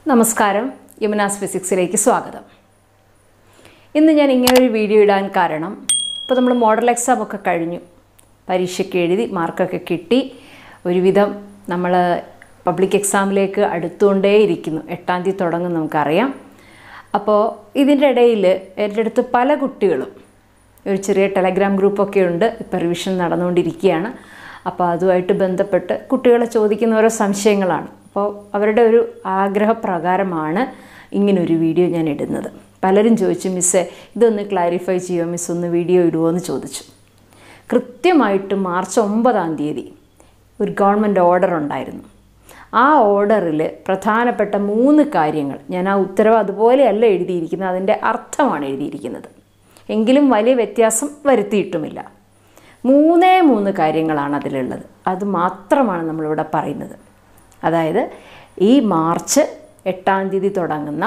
നമസ്കാരം യമുനാസ് ഫിസിക്സിലേക്ക് സ്വാഗതം ഇന്ന് ഞാൻ ഇങ്ങനെ ഒരു വീഡിയോ ഇടാൻ കാരണം ഇപ്പോൾ നമ്മൾ മോഡൽ എക്സാം ഒക്കെ കഴിഞ്ഞു പരീക്ഷയ്ക്ക് എഴുതി മാർക്കൊക്കെ കിട്ടി ഒരുവിധം നമ്മൾ പബ്ലിക് എക്സാമിലേക്ക് അടുത്തുകൊണ്ടേയിരിക്കുന്നു എട്ടാം തീയതി തുടങ്ങും നമുക്കറിയാം അപ്പോൾ ഇതിൻ്റെ ഇടയിൽ എൻ്റെ അടുത്ത് പല കുട്ടികളും ഒരു ചെറിയ ടെലഗ്രാം ഗ്രൂപ്പൊക്കെ ഉണ്ട് ഇപ്പോൾ റിവിഷൻ നടന്നുകൊണ്ടിരിക്കുകയാണ് അപ്പോൾ അതുമായിട്ട് ബന്ധപ്പെട്ട് കുട്ടികളെ ചോദിക്കുന്ന ഓരോ സംശയങ്ങളാണ് അപ്പോൾ അവരുടെ ഒരു ആഗ്രഹപ്രകാരമാണ് ഇങ്ങനൊരു വീഡിയോ ഞാൻ ഇടുന്നത് പലരും ചോദിച്ചു മിസ്സേ ഇതൊന്ന് ക്ലാരിഫൈ ചെയ്യുമോ മിസ് ഒന്ന് വീഡിയോ ഇടുമോ എന്ന് ചോദിച്ചു കൃത്യമായിട്ട് മാർച്ച് ഒമ്പതാം തീയതി ഒരു ഗവൺമെൻറ് ഓർഡർ ഉണ്ടായിരുന്നു ആ ഓർഡറിൽ പ്രധാനപ്പെട്ട മൂന്ന് കാര്യങ്ങൾ ഞാൻ ആ ഉത്തരവ് അതുപോലെയല്ല എഴുതിയിരിക്കുന്നത് അതിൻ്റെ അർത്ഥമാണ് എഴുതിയിരിക്കുന്നത് എങ്കിലും വലിയ വ്യത്യാസം വരുത്തിയിട്ടുമില്ല മൂന്നേ മൂന്ന് കാര്യങ്ങളാണ് അതിലുള്ളത് അത് മാത്രമാണ് നമ്മളിവിടെ പറയുന്നത് അതായത് ഈ മാർച്ച് എട്ടാം തീയതി തുടങ്ങുന്ന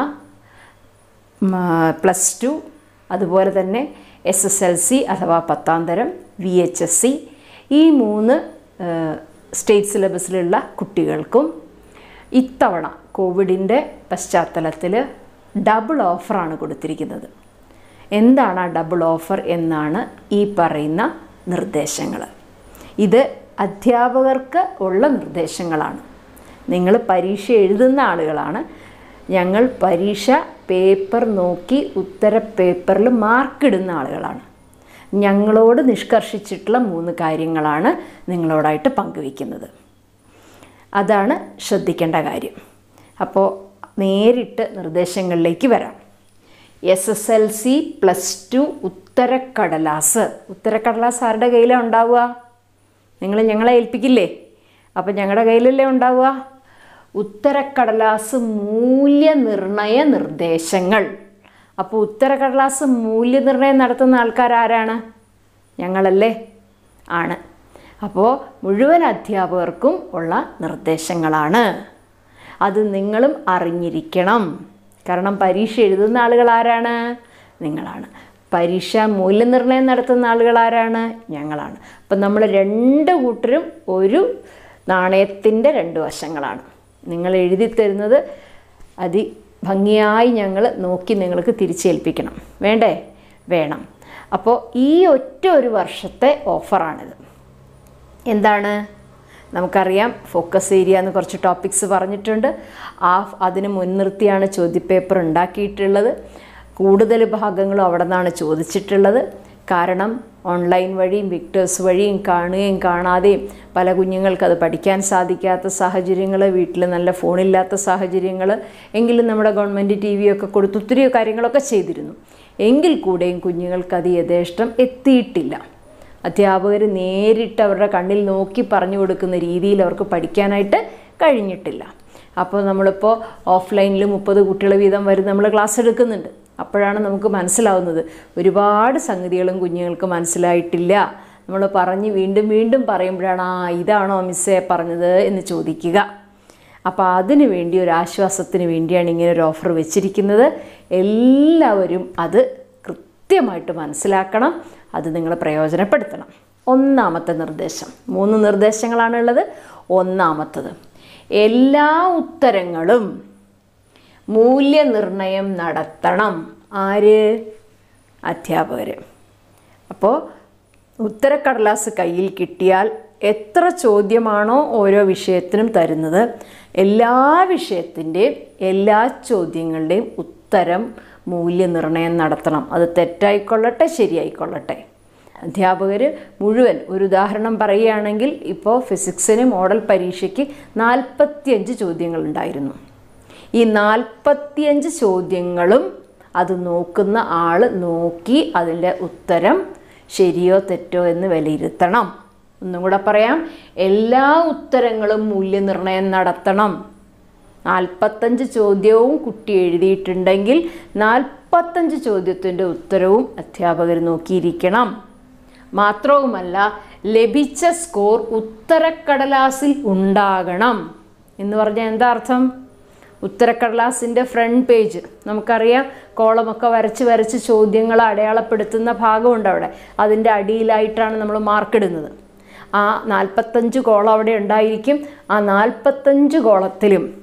പ്ലസ് ടു അതുപോലെ തന്നെ എസ് എസ് എൽ സി അഥവാ പത്താം തരം വി എച്ച് എസ് സി ഈ മൂന്ന് സ്റ്റേറ്റ് സിലബസിലുള്ള കുട്ടികൾക്കും ഇത്തവണ കോവിഡിൻ്റെ പശ്ചാത്തലത്തിൽ ഡബിൾ ഓഫറാണ് കൊടുത്തിരിക്കുന്നത് എന്താണ് ആ ഡബിൾ ഓഫർ എന്നാണ് ഈ പറയുന്ന നിർദ്ദേശങ്ങൾ ഇത് അധ്യാപകർക്ക് ഉള്ള നിർദ്ദേശങ്ങളാണ് നിങ്ങൾ പരീക്ഷ എഴുതുന്ന ആളുകളാണ് ഞങ്ങൾ പരീക്ഷ പേപ്പർ നോക്കി ഉത്തര പേപ്പറിൽ മാർക്കിടുന്ന ആളുകളാണ് ഞങ്ങളോട് നിഷ്കർഷിച്ചിട്ടുള്ള മൂന്ന് കാര്യങ്ങളാണ് നിങ്ങളോടായിട്ട് പങ്കുവയ്ക്കുന്നത് അതാണ് ശ്രദ്ധിക്കേണ്ട കാര്യം അപ്പോൾ നേരിട്ട് നിർദ്ദേശങ്ങളിലേക്ക് വരാം S S L C plus two ഉത്തരക്കടലാസ് ഉത്തരക്കടലാസ് ആരുടെ കയ്യിലാണ് ഉണ്ടാവുക നിങ്ങൾ ഞങ്ങളെ ഏൽപ്പിക്കില്ലേ അപ്പം ഞങ്ങളുടെ കയ്യിലല്ലേ ഉണ്ടാവുക ഉത്തരക്കടലാസ് മൂല്യനിർണയ നിർദ്ദേശങ്ങൾ അപ്പോൾ ഉത്തരക്കടലാസ് മൂല്യനിർണയം നടത്തുന്ന ആൾക്കാർ ആരാണ് ഞങ്ങളല്ലേ ആണ് അപ്പോൾ മുഴുവൻ അധ്യാപകർക്കും ഉള്ള നിർദ്ദേശങ്ങളാണ് അത് നിങ്ങളും അറിഞ്ഞിരിക്കണം കാരണം പരീക്ഷ എഴുതുന്ന ആളുകൾ ആരാണ് നിങ്ങളാണ് പരീക്ഷ മൂല്യനിർണ്ണയം നടത്തുന്ന ആളുകൾ ആരാണ് ഞങ്ങളാണ് അപ്പം നമ്മൾ രണ്ട് കൂട്ടരും ഒരു നാണയത്തിൻ്റെ രണ്ട് വശങ്ങളാണ് നിങ്ങൾ എഴുതി തരുന്നത് അതി ഭംഗിയായി ഞങ്ങൾ നോക്കി നിങ്ങൾക്ക് തിരിച്ചേൽപ്പിക്കണം വേണ്ടേ വേണം അപ്പോൾ ഈ ഒറ്റ ഒരു വർഷത്തെ ഓഫറാണിത് എന്താണ് നമുക്കറിയാം ഫോക്കസ് ഏരിയ എന്ന് കുറച്ച് ടോപ്പിക്സ് പറഞ്ഞിട്ടുണ്ട് ആ അതിന് മുൻനിർത്തിയാണ് ചോദ്യപേപ്പർ ഉണ്ടാക്കിയിട്ടുള്ളത് കൂടുതൽ ഭാഗങ്ങളും അവിടെ നിന്നാണ് ചോദിച്ചിട്ടുള്ളത് കാരണം ഓൺലൈൻ വഴിയും വിക്ടേഴ്സ് വഴിയും കാണുകയും കാണാതെയും പല കുഞ്ഞുങ്ങൾക്ക് അത് പഠിക്കാൻ സാധിക്കാത്ത സാഹചര്യങ്ങൾ വീട്ടിൽ നല്ല ഫോണില്ലാത്ത സാഹചര്യങ്ങൾ എങ്കിലും നമ്മുടെ ഗവൺമെൻറ് ടി വി ഒക്കെ കൊടുത്ത് ഒത്തിരി കാര്യങ്ങളൊക്കെ ചെയ്തിരുന്നു എങ്കിൽ കൂടെയും കുഞ്ഞുങ്ങൾക്ക് അത് യഥേഷ്ടം എത്തിയിട്ടില്ല അധ്യാപകർ നേരിട്ട് അവരുടെ കണ്ണിൽ നോക്കി പറഞ്ഞു കൊടുക്കുന്ന രീതിയിൽ അവർക്ക് പഠിക്കാനായിട്ട് കഴിഞ്ഞിട്ടില്ല അപ്പോൾ നമ്മളിപ്പോൾ ഓഫ്ലൈനിൽ മുപ്പത് കുട്ടികൾ വീതം വരും നമ്മൾ ക്ലാസ് എടുക്കുന്നുണ്ട് അപ്പോഴാണ് നമുക്ക് മനസ്സിലാവുന്നത് ഒരുപാട് സംഗതികളും കുഞ്ഞുങ്ങൾക്ക് മനസ്സിലായിട്ടില്ല നമ്മൾ പറഞ്ഞ് വീണ്ടും വീണ്ടും പറയുമ്പോഴാണ് ആ ഇതാണോ മിസ്സേ പറഞ്ഞത് എന്ന് ചോദിക്കുക അപ്പോൾ അതിനു വേണ്ടി ഒരു ആശ്വാസത്തിന് വേണ്ടിയാണ് ഇങ്ങനെ ഒരു ഓഫർ വെച്ചിരിക്കുന്നത് എല്ലാവരും അത് കൃത്യമായിട്ട് മനസ്സിലാക്കണം അത് നിങ്ങൾ പ്രയോജനപ്പെടുത്തണം ഒന്നാമത്തെ നിർദ്ദേശം മൂന്ന് നിർദ്ദേശങ്ങളാണുള്ളത് ഒന്നാമത്തത് എല്ലാ ഉത്തരങ്ങളും മൂല്യനിർണയം നടത്തണം ആര് അധ്യാപകർ അപ്പോൾ ഉത്തരക്കടലാസ് കയ്യിൽ കിട്ടിയാൽ എത്ര ചോദ്യമാണോ ഓരോ വിഷയത്തിനും തരുന്നത് എല്ലാ വിഷയത്തിൻ്റെയും എല്ലാ ചോദ്യങ്ങളുടെയും ഉത്തരം മൂല്യനിർണയം നടത്തണം അത് തെറ്റായിക്കൊള്ളട്ടെ ശരിയായിക്കൊള്ളട്ടെ അധ്യാപകർ മുഴുവൻ ഒരു ഉദാഹരണം പറയുകയാണെങ്കിൽ ഇപ്പോൾ ഫിസിക്സിന് മോഡൽ പരീക്ഷയ്ക്ക് നാൽപ്പത്തിയഞ്ച് ചോദ്യങ്ങളുണ്ടായിരുന്നു ഈ നാൽപ്പത്തിയഞ്ച് ചോദ്യങ്ങളും അത് നോക്കുന്ന ആൾ നോക്കി അതിൻ്റെ ഉത്തരം ശരിയോ തെറ്റോ എന്ന് വിലയിരുത്തണം ഒന്നും കൂടെ പറയാം എല്ലാ ഉത്തരങ്ങളും മൂല്യനിർണ്ണയം നടത്തണം നാൽപ്പത്തഞ്ച് ചോദ്യവും കുട്ടി എഴുതിയിട്ടുണ്ടെങ്കിൽ നാൽപ്പത്തഞ്ച് ചോദ്യത്തിൻ്റെ ഉത്തരവും അധ്യാപകർ നോക്കിയിരിക്കണം മാത്രവുമല്ല ലഭിച്ച സ്കോർ ഉത്തരക്കടലാസിൽ ഉണ്ടാകണം എന്ന് പറഞ്ഞാൽ എന്താ അർത്ഥം ഉത്തരക്കടലാസിൻ്റെ ഫ്രണ്ട് പേജ് നമുക്കറിയാം കോളമൊക്കെ വരച്ച് വരച്ച് ചോദ്യങ്ങൾ അടയാളപ്പെടുത്തുന്ന ഭാഗമുണ്ട് അവിടെ അതിൻ്റെ അടിയിലായിട്ടാണ് നമ്മൾ മാർക്കിടുന്നത് ആ നാൽപ്പത്തഞ്ച് കോളം അവിടെ ഉണ്ടായിരിക്കും ആ നാൽപ്പത്തഞ്ച് കോളത്തിലും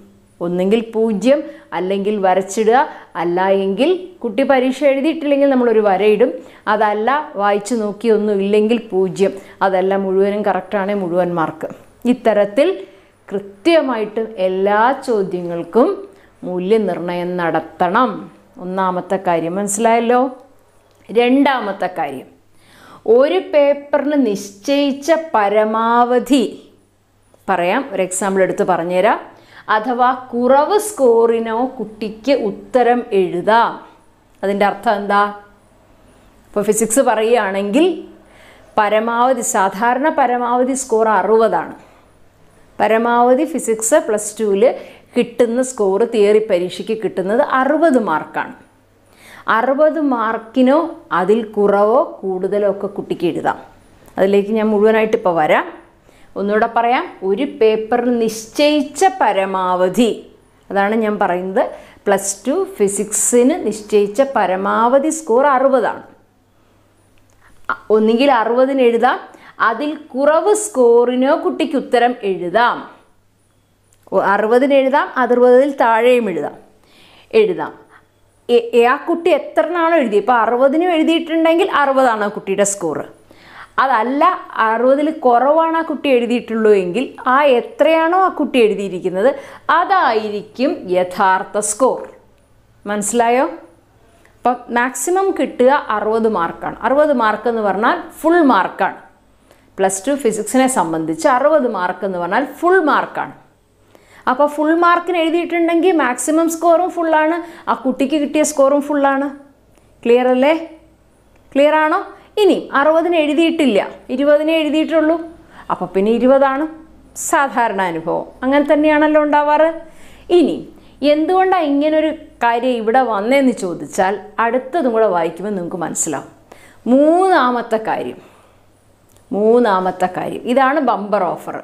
ഒന്നെങ്കിൽ പൂജ്യം അല്ലെങ്കിൽ വരച്ചിടുക അല്ല എങ്കിൽ കുട്ടി പരീക്ഷ എഴുതിയിട്ടില്ലെങ്കിൽ നമ്മളൊരു വരയിടും അതല്ല വായിച്ചു നോക്കി ഒന്നും ഇല്ലെങ്കിൽ പൂജ്യം അതല്ല മുഴുവനും കറക്റ്റാണെങ്കിൽ മുഴുവൻ മാർക്ക് ഇത്തരത്തിൽ കൃത്യമായിട്ടും എല്ലാ ചോദ്യങ്ങൾക്കും മൂല്യനിർണ്ണയം നടത്തണം ഒന്നാമത്തെ കാര്യം മനസ്സിലായല്ലോ രണ്ടാമത്തെ കാര്യം ഒരു പേപ്പറിന് നിശ്ചയിച്ച പരമാവധി പറയാം ഒരു എക്സാമ്പിൾ എടുത്ത് പറഞ്ഞുതരാം അഥവാ കുറവ് സ്കോറിനോ കുട്ടിക്ക് ഉത്തരം എഴുതാം അതിൻ്റെ അർത്ഥം എന്താ ഇപ്പോൾ ഫിസിക്സ് പറയുകയാണെങ്കിൽ പരമാവധി സാധാരണ പരമാവധി സ്കോർ അറുപതാണ് പരമാവധി ഫിസിക്സ് പ്ലസ് ടുവിൽ കിട്ടുന്ന സ്കോർ തിയറി പരീക്ഷയ്ക്ക് കിട്ടുന്നത് അറുപത് മാർക്കാണ് അറുപത് മാർക്കിനോ അതിൽ കുറവോ കൂടുതലോ ഒക്കെ കുട്ടിക്ക് എഴുതാം അതിലേക്ക് ഞാൻ മുഴുവനായിട്ട് ഇപ്പോൾ വരാം ഒന്നുകൂടെ പറയാം ഒരു പേപ്പറിന് നിശ്ചയിച്ച പരമാവധി അതാണ് ഞാൻ പറയുന്നത് പ്ലസ് ടു ഫിസിക്സിന് നിശ്ചയിച്ച പരമാവധി സ്കോർ അറുപതാണ് ഒന്നുകിൽ അറുപതിന് എഴുതാം അതിൽ കുറവ് സ്കോറിനോ കുട്ടിക്ക് ഉത്തരം എഴുതാം അറുപതിന് എഴുതാം അറുപതിൽ താഴെയും എഴുതാം എഴുതാം എ- എ- ആ കുട്ടി എത്രനാണോ എഴുതി ഇപ്പോൾ അറുപതിനും എഴുതിയിട്ടുണ്ടെങ്കിൽ അറുപതാണ് ആ കുട്ടിയുടെ സ്കോറ് അതല്ല അറുപതിൽ കുറവാണ് ആ കുട്ടി എഴുതിയിട്ടുള്ളൂ എങ്കിൽ ആ എത്രയാണോ ആ കുട്ടി എഴുതിയിരിക്കുന്നത് അതായിരിക്കും യഥാർത്ഥ സ്കോർ മനസ്സിലായോ അപ്പം മാക്സിമം കിട്ടുക അറുപത് മാർക്കാണ് അറുപത് മാർക്ക് എന്ന് പറഞ്ഞാൽ ഫുൾ മാർക്കാണ് പ്ലസ് ടു ഫിസിക്സിനെ സംബന്ധിച്ച് അറുപത് മാർക്ക് എന്ന് പറഞ്ഞാൽ ഫുൾ മാർക്കാണ് അപ്പോൾ ഫുൾ മാർക്കിന് എഴുതിയിട്ടുണ്ടെങ്കിൽ മാക്സിമം സ്കോറും ഫുള്ളാണ് ആ കുട്ടിക്ക് കിട്ടിയ സ്കോറും ഫുള്ളാണ് ക്ലിയർ അല്ലേ ക്ലിയർ ആണോ ഇനി അറുപതിന് എഴുതിയിട്ടില്ല ഇരുപതിനെ എഴുതിയിട്ടുള്ളൂ അപ്പോൾ പിന്നെ ഇരുപതാണ് സാധാരണ അനുഭവം അങ്ങനെ തന്നെയാണല്ലോ ഉണ്ടാവാറ് ഇനി എന്തുകൊണ്ടാണ് ഇങ്ങനൊരു കാര്യം ഇവിടെ വന്നതെന്ന് ചോദിച്ചാൽ അടുത്തതും കൂടെ വായിക്കുമ്പോൾ നിങ്ങൾക്ക് മനസ്സിലാവും മൂന്നാമത്തെ കാര്യം മൂന്നാമത്തെ കാര്യം ഇതാണ് ബമ്പർ ഓഫർ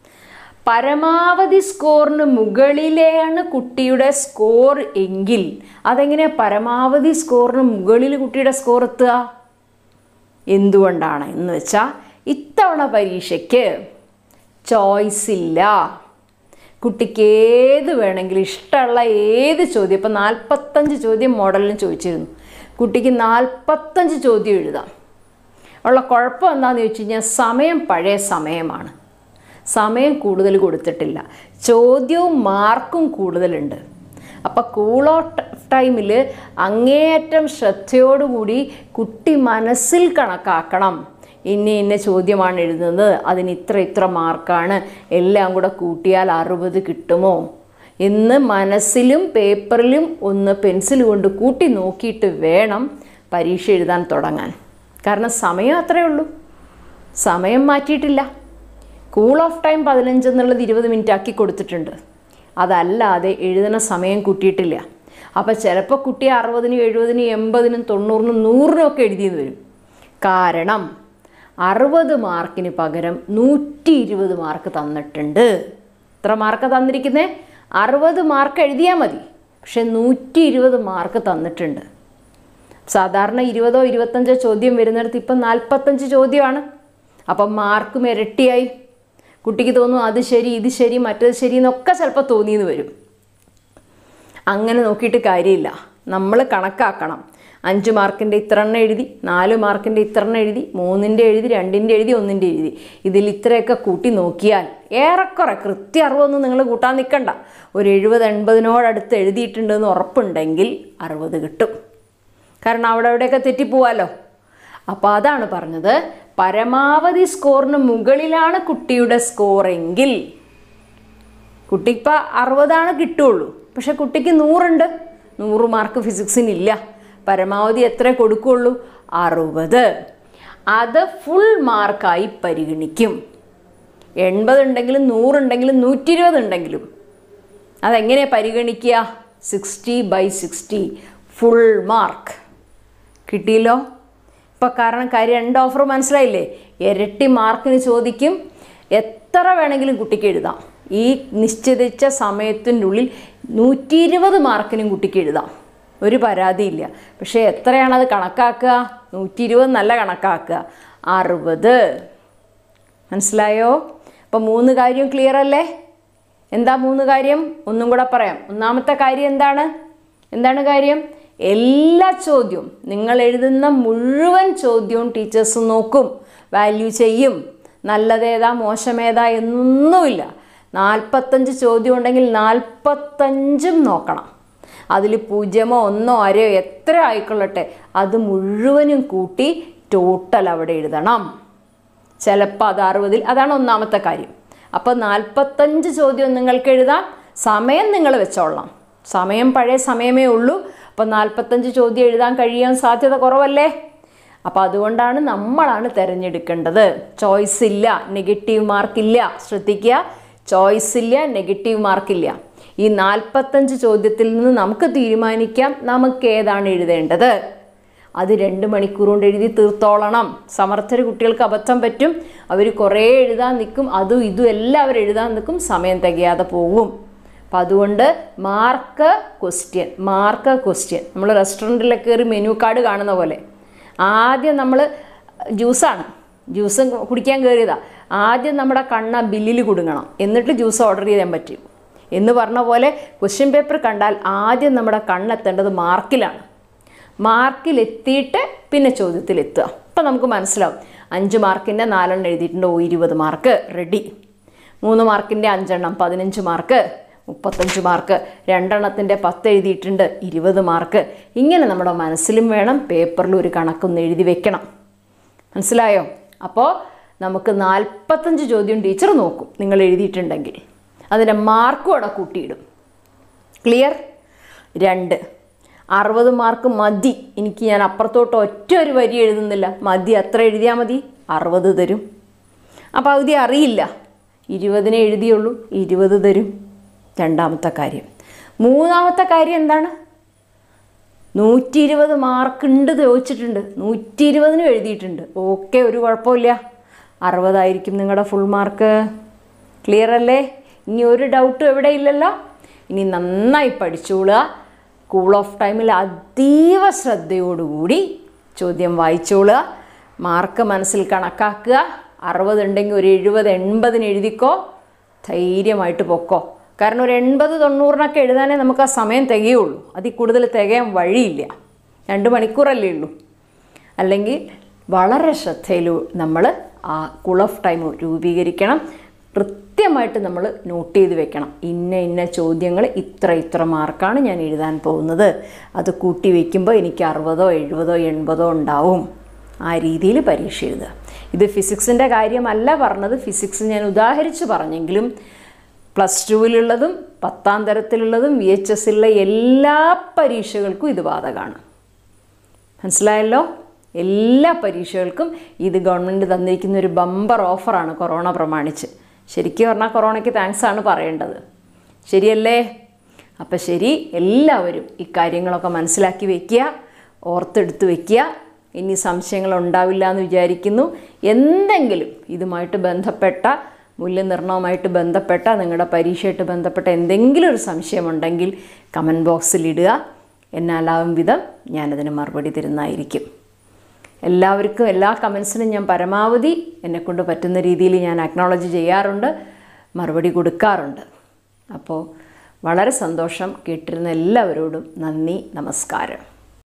പരമാവധി സ്കോറിന് മുകളിലെയാണ് കുട്ടിയുടെ സ്കോർ എങ്കിൽ അതെങ്ങനെ പരമാവധി സ്കോറിന് മുകളിൽ കുട്ടിയുടെ സ്കോർ എത്തുക എന്തുകൊണ്ടാണ് എന്ന് വെച്ചാൽ ഇത്തവണ പരീക്ഷയ്ക്ക് ചോയ്സ് ഇല്ല കുട്ടിക്ക് ഏത് വേണമെങ്കിലും ഇഷ്ടമുള്ള ഏത് ചോദ്യം ഇപ്പം നാൽപ്പത്തഞ്ച് ചോദ്യം മോഡലിന് ചോദിച്ചിരുന്നു കുട്ടിക്ക് നാൽപ്പത്തഞ്ച് ചോദ്യം എഴുതാം ഉള്ള കുഴപ്പം എന്താണെന്ന് ചോദിച്ചു കഴിഞ്ഞാൽ സമയം പഴയ സമയമാണ് സമയം കൂടുതൽ കൊടുത്തിട്ടില്ല ചോദ്യവും മാർക്കും കൂടുതലുണ്ട് അപ്പം കൂൾ ഓഫ് ടൈമിൽ അങ്ങേയറ്റം ശ്രദ്ധയോടുകൂടി കുട്ടി മനസ്സിൽ കണക്കാക്കണം ഇന്ന ഇന്ന ചോദ്യമാണ് എഴുതുന്നത് അതിന് ഇത്ര ഇത്ര മാർക്കാണ് എല്ലാം കൂടെ കൂട്ടിയാൽ അറുപത് കിട്ടുമോ എന്ന് മനസ്സിലും പേപ്പറിലും ഒന്ന് പെൻസിൽ കൊണ്ട് കൂട്ടി നോക്കിയിട്ട് വേണം പരീക്ഷ എഴുതാൻ തുടങ്ങാൻ കാരണം സമയം അത്രയേ ഉള്ളൂ സമയം മാറ്റിയിട്ടില്ല കൂൾ ഓഫ് ടൈം പതിനഞ്ച് എന്നുള്ളത് ഇരുപത് മിനിറ്റ് ആക്കി കൊടുത്തിട്ടുണ്ട് അതല്ലാതെ എഴുതുന്ന സമയം കൂട്ടിയിട്ടില്ല അപ്പോൾ ചിലപ്പോൾ കുട്ടി അറുപതിനും എഴുപതിനും എൺപതിനും തൊണ്ണൂറിനും നൂറിനും ഒക്കെ എഴുതിയെന്ന് വരും കാരണം അറുപത് മാർക്കിന് പകരം നൂറ്റി ഇരുപത് മാർക്ക് തന്നിട്ടുണ്ട് എത്ര മാർക്ക് തന്നിരിക്കുന്നത് അറുപത് മാർക്ക് എഴുതിയാൽ മതി പക്ഷെ നൂറ്റി ഇരുപത് മാർക്ക് തന്നിട്ടുണ്ട് സാധാരണ ഇരുപതോ ഇരുപത്തഞ്ചോ ചോദ്യം വരുന്നിടത്ത് ഇപ്പം നാൽപ്പത്തഞ്ച് ചോദ്യമാണ് അപ്പം മാർക്കും ഇരട്ടിയായി കുട്ടിക്ക് തോന്നും അത് ശരി ഇത് ശരി മറ്റത് ശരി എന്നൊക്കെ ചിലപ്പോൾ തോന്നിയെന്ന് വരും അങ്ങനെ നോക്കിയിട്ട് കാര്യമില്ല നമ്മൾ കണക്കാക്കണം അഞ്ച് മാർക്കിൻ്റെ ഇത്ര എണ്ണം എഴുതി നാല് മാർക്കിൻ്റെ ഇത്ര എണ്ണം എഴുതി മൂന്നിൻ്റെ എഴുതി രണ്ടിൻ്റെ എഴുതി ഒന്നിൻ്റെ എഴുതി ഇതിൽ ഇത്രയൊക്കെ കൂട്ടി നോക്കിയാൽ ഏറെക്കുറെ കൃത്യ അറിവൊന്നും നിങ്ങൾ കൂട്ടാൻ നിൽക്കണ്ട ഒരു എഴുപത് എൺപതിനോടടുത്ത് എഴുതിയിട്ടുണ്ടെന്ന് ഉറപ്പുണ്ടെങ്കിൽ അറുപത് കിട്ടും കാരണം അവിടെ അവിടെയൊക്കെ തെറ്റിപ്പോവാലോ അപ്പോൾ അതാണ് പറഞ്ഞത് പരമാവധി സ്കോറിന് മുകളിലാണ് കുട്ടിയുടെ സ്കോറെങ്കിൽ കുട്ടി ഇപ്പം അറുപതാണ് കിട്ടുള്ളൂ പക്ഷെ കുട്ടിക്ക് നൂറുണ്ട് നൂറ് മാർക്ക് ഫിസിക്സിനില്ല പരമാവധി എത്ര കൊടുക്കുള്ളൂ അറുപത് അത് ഫുൾ മാർക്കായി പരിഗണിക്കും എൺപതുണ്ടെങ്കിലും നൂറുണ്ടെങ്കിലും നൂറ്റി ഇരുപത് ഉണ്ടെങ്കിലും അതെങ്ങനെയാണ് പരിഗണിക്കുക sixty by sixty full mark കിട്ടിയല്ലോ ഇപ്പോൾ കാരണം കാര്യം രണ്ട് ഓഫർ മനസ്സിലായില്ലേ ഇരട്ടി മാർക്കിന് ചോദിക്കും എത്ര വേണമെങ്കിലും കുട്ടിക്ക് എഴുതാം ഈ നിശ്ചയിച്ച സമയത്തിൻ്റെ ഉള്ളിൽ നൂറ്റി ഇരുപത് മാർക്കിനും കുട്ടിക്ക് എഴുതാം ഒരു പരാതിയില്ല പക്ഷേ എത്രയാണത് കണക്കാക്കുക നൂറ്റി ഇരുപത് നല്ല കണക്കാക്കുക അറുപത് മനസ്സിലായോ അപ്പം മൂന്ന് കാര്യം ക്ലിയർ അല്ലേ എന്താ മൂന്ന് കാര്യം ഒന്നും കൂടെ പറയാം ഒന്നാമത്തെ കാര്യം എന്താണ് എന്താണ് കാര്യം എല്ലാ ചോദ്യവും നിങ്ങൾ എഴുതുന്ന മുഴുവൻ ചോദ്യവും ടീച്ചേഴ്സ് നോക്കും വാല്യൂ ചെയ്യും നല്ലതേതാ മോശമേതാ എന്നൊന്നുമില്ല നാൽപ്പത്തഞ്ച് ചോദ്യം ഉണ്ടെങ്കിൽ നാൽപ്പത്തഞ്ചും നോക്കണം അതിൽ പൂജ്യമോ ഒന്നോ അരയോ എത്ര ആയിക്കൊള്ളട്ടെ അത് മുഴുവനും കൂട്ടി ടോട്ടൽ അവിടെ എഴുതണം ചിലപ്പോൾ അത് അറുപതിൽ അതാണ് ഒന്നാമത്തെ കാര്യം അപ്പോൾ നാൽപ്പത്തഞ്ച് ചോദ്യം നിങ്ങൾക്ക് എഴുതാം സമയം നിങ്ങൾ വെച്ചോളാം സമയം പഴയ സമയമേ ഉള്ളൂ അപ്പോൾ നാൽപ്പത്തഞ്ച് ചോദ്യം എഴുതാൻ കഴിയാൻ സാധ്യത കുറവല്ലേ അപ്പോൾ അതുകൊണ്ടാണ് നമ്മളാണ് തിരഞ്ഞെടുക്കേണ്ടത് ചോയ്സ് ഇല്ല നെഗറ്റീവ് മാർക്കില്ല ശ്രദ്ധിക്കുക ചോയ്സ് ഇല്ല നെഗറ്റീവ് മാർക്കില്ല ഈ നാൽപ്പത്തഞ്ച് ചോദ്യത്തിൽ നിന്ന് നമുക്ക് തീരുമാനിക്കാം നമുക്ക് ഏതാണ് എഴുതേണ്ടത് അത് രണ്ട് മണിക്കൂർ കൊണ്ട് എഴുതി തീർത്തോളണം സമർത്ഥര് കുട്ടികൾക്ക് അബദ്ധം പറ്റും അവർ കുറേ എഴുതാൻ നിൽക്കും അതും ഇതും എല്ലാം അവർ എഴുതാൻ നിൽക്കും സമയം തികയാതെ പോകും അപ്പം അതുകൊണ്ട് മാർക്ക് ക്വസ്റ്റ്യൻ മാർക്ക് ക്വസ്റ്റ്യൻ നമ്മൾ റെസ്റ്റോറൻറ്റിലൊക്കെ കയറി മെനു കാർഡ് കാണുന്ന പോലെ ആദ്യം നമ്മൾ ജ്യൂസാണ് ജ്യൂസ് കുടിക്കാൻ കയറിയതാ ആദ്യം നമ്മുടെ കണ്ണ ബില്ലിൽ കുടുങ്ങണം എന്നിട്ട് ജ്യൂസ് ഓർഡർ ചെയ്യാൻ പറ്റും എന്ന് പറഞ്ഞ പോലെ ക്വസ്റ്റ്യൻ പേപ്പർ കണ്ടാൽ ആദ്യം നമ്മുടെ കണ്ണെത്തേണ്ടത് മാർക്കിലാണ് മാർക്കിലെത്തിയിട്ട് പിന്നെ ചോദ്യത്തിലെത്തുക അപ്പം നമുക്ക് മനസ്സിലാവും അഞ്ച് മാർക്കിൻ്റെ നാലെണ്ണം എഴുതിയിട്ടുണ്ട് ഓ ഇരുപത് മാർക്ക് റെഡി മൂന്ന് മാർക്കിൻ്റെ അഞ്ചെണ്ണം പതിനഞ്ച് മാർക്ക് മുപ്പത്തഞ്ച് മാർക്ക് രണ്ടെണ്ണത്തിൻ്റെ പത്ത് എഴുതിയിട്ടുണ്ട് ഇരുപത് മാർക്ക് ഇങ്ങനെ നമ്മുടെ മനസ്സിലും വേണം പേപ്പറിൽ ഒരു കണക്കൊന്ന് എഴുതി വെക്കണം മനസ്സിലായോ അപ്പോൾ നമുക്ക് നാൽപ്പത്തഞ്ച് ചോദ്യം ടീച്ചർ നോക്കും നിങ്ങൾ എഴുതിയിട്ടുണ്ടെങ്കിൽ അതിൻ്റെ മാർക്കും അവിടെ കൂട്ടിയിടും ക്ലിയർ രണ്ട് അറുപത് മാർക്ക് മതി എനിക്ക് ഞാൻ അപ്പുറത്തോട്ട് ഒറ്റ ഒരു വരി എഴുതുന്നില്ല മതി അത്ര എഴുതിയാൽ മതി അറുപത് തരും ആ പകുതി അറിയില്ല ഇരുപതിനെ എഴുതിയുള്ളൂ ഇരുപത് തരും രണ്ടാമത്തെ കാര്യം മൂന്നാമത്തെ കാര്യം എന്താണ് നൂറ്റി ഇരുപത് മാർക്ക് ഉണ്ട് ചോദിച്ചിട്ടുണ്ട് നൂറ്റി ഇരുപതിനും എഴുതിയിട്ടുണ്ട് ഓക്കെ ഒരു കുഴപ്പമില്ല അറുപതായിരിക്കും നിങ്ങളുടെ ഫുൾ മാർക്ക് ക്ലിയർ അല്ലേ ഇനി ഒരു ഡൗട്ടും എവിടെ ഇല്ലല്ലോ ഇനി നന്നായി പഠിച്ചോളുക കൂൾ ഓഫ് ടൈമിൽ അതീവ ശ്രദ്ധയോടുകൂടി ചോദ്യം വായിച്ചോളുക മാർക്ക് മനസ്സിൽ കണക്കാക്കുക അറുപതുണ്ടെങ്കിൽ ഒരു എഴുപത് എൺപതിന് എഴുതിക്കോ ധൈര്യമായിട്ട് പൊക്കോ കാരണം ഒരു എൺപത് തൊണ്ണൂറിനൊക്കെ എഴുതാനേ നമുക്ക് ആ സമയം തികയുള്ളൂ അതിൽ കൂടുതൽ തികയാൻ വഴിയില്ല രണ്ട് മണിക്കൂറല്ലേ ഉള്ളൂ അല്ലെങ്കിൽ വളരെ ശ്രദ്ധയിൽ നമ്മൾ ആ കൂൾ ഓഫ് ടൈം രൂപീകരിക്കണം കൃത്യമായിട്ട് നമ്മൾ നോട്ട് ചെയ്ത് വെക്കണം ഇന്ന ഇന്ന ചോദ്യങ്ങൾ ഇത്ര ഇത്ര മാർക്കാണ് ഞാൻ എഴുതാൻ പോകുന്നത് അത് കൂട്ടി വയ്ക്കുമ്പോൾ എനിക്ക് അറുപതോ എഴുപതോ എൺപതോ ഉണ്ടാവും ആ രീതിയിൽ പരീക്ഷ എഴുതുക ഇത് ഫിസിക്സിൻ്റെ കാര്യമല്ല പറഞ്ഞത് ഫിസിക്സ് ഞാൻ ഉദാഹരിച്ച് പറഞ്ഞെങ്കിലും പ്ലസ് ടുവിലുള്ളതും പത്താം തരത്തിലുള്ളതും വി എച്ച് എസിലുള്ള എല്ലാ പരീക്ഷകൾക്കും ഇത് ബാധകമാണ് മനസ്സിലായല്ലോ എല്ലാ പരീക്ഷകൾക്കും ഇത് ഗവൺമെൻറ് തന്നിരിക്കുന്ന ഒരു ബമ്പർ ഓഫറാണ് കൊറോണ പ്രമാണിച്ച് ശരിക്കും പറഞ്ഞാൽ കൊറോണയ്ക്ക് താങ്ക്സ് ആണ് പറയേണ്ടത് ശരിയല്ലേ അപ്പം ശരി എല്ലാവരും ഇക്കാര്യങ്ങളൊക്കെ മനസ്സിലാക്കി വയ്ക്കുക ഓർത്തെടുത്ത് വയ്ക്കുക ഇനി സംശയങ്ങൾ ഉണ്ടാവില്ല എന്ന് വിചാരിക്കുന്നു എന്തെങ്കിലും ഇതുമായിട്ട് ബന്ധപ്പെട്ട മൂല്യനിർണ്ണയവുമായിട്ട് ബന്ധപ്പെട്ട നിങ്ങളുടെ പരീക്ഷയായിട്ട് ബന്ധപ്പെട്ട എന്തെങ്കിലും ഒരു സംശയമുണ്ടെങ്കിൽ കമൻറ്റ് ബോക്സിൽ ഇടുക എന്നാലാവും വിധം ഞാനതിന് മറുപടി തരുന്നതായിരിക്കും എല്ലാവർക്കും എല്ലാ കമൻസിനും ഞാൻ പരമാവധി എന്നെക്കൊണ്ട് പറ്റുന്ന രീതിയിൽ ഞാൻ അക്നോളജ് ചെയ്യാറുണ്ട് മറുപടി കൊടുക്കാറുണ്ട് അപ്പോൾ വളരെ സന്തോഷം കേട്ടിരുന്ന എല്ലാവരോടും നന്ദി നമസ്കാരം